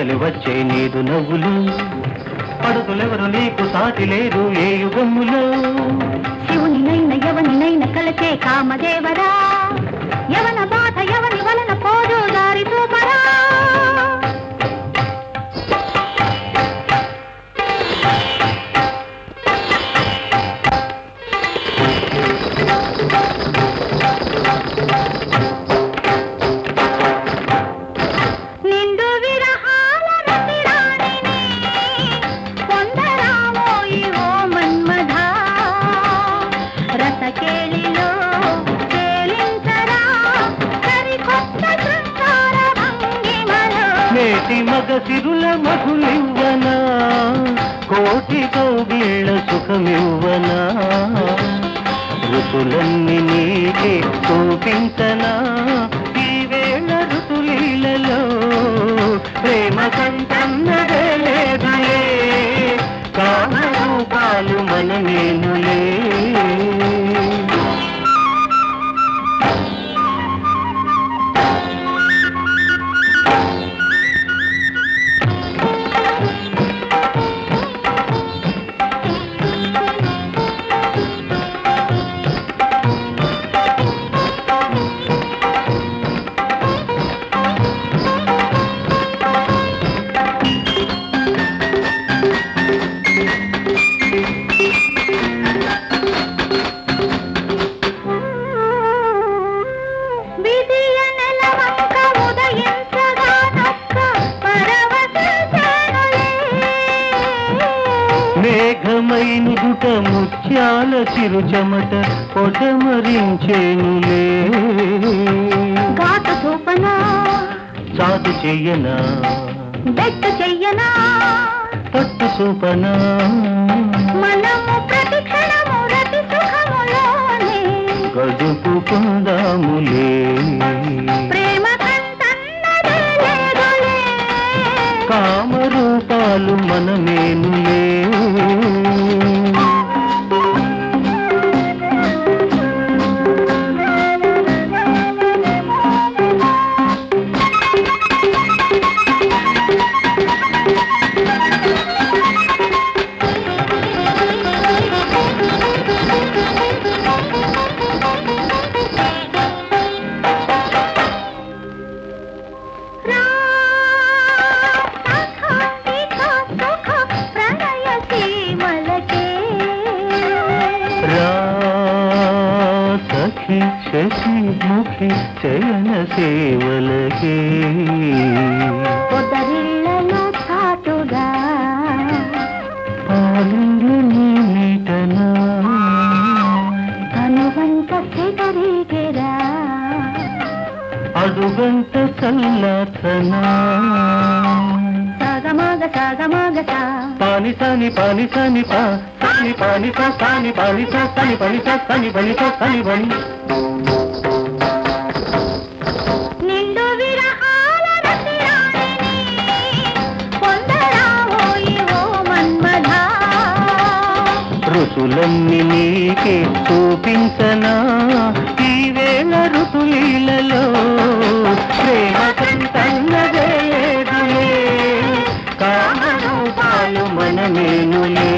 కదలి వచ్చే నీదు నవ్వులు పడుతులెవరు నీకు సాటి లేరు ఏ యుగములో శివునినైన ఎవనినైన కలచే కామదేవరా యవన బాధ ఎవని వలన పోదు దారి చూపరా నిండు విరహాల రతిరాణిని పొందరామోయి ఓ మన్మధా రసకేళిలో తేలించరా సరికొత్త శృంగార భంగిమలో నేటి మగ సిరుల మధులివ్వనా కోటి కౌగిళ్ళ సుఖమివ్వనా ఋతులన్నీ నీకే చూపించనా ఈ వేళ ఋతులీలలో ప్రేమ కంటన్నదే లేదులే కామ రూపాలు మనమేనులే విధియ నెలవంక ఉదయించగా నొక్క పరవశించెనులే. మేఘమైనుదుట ముత్యాల చిరుచమట పొటమరించేనులే ఘాటు చూపనా సాధు చెయ్యనా బెట్టు చెయ్యనా పట్టు చూపనా మనము ప్రతి క్షణము రతి సుఖములోనే గడుపుకుందాములే ప్రేమ కంటన్నదే లేదులే కామరూపాలు మనమేనులే రా సఖా ఇక సుఖ ప్రణయ సీమలకే రా సఖి శశి ముఖి చయన సేవలకే పొదరిళ్లలో చాటుగా పాలింగు నీటనా కనువంట సెగరిగెరా అడుగంట చల్లార్చనా సాగమాగ సాగమాగ సా పాని సాని పాని సాని పా సాని పాని సా సాని పాని సా సాని పని సా సాని పని సా సాని పని నిండు విరహాల రతిరాణిని పొందరావోయి ఓ మన్మధా ఋతులన్నీ నీకే చూపించనా ఈ వేళ ఋతులీలలో ప్రేమ కంటన్నదే లేదులే కామరూపాలు మనమేనులే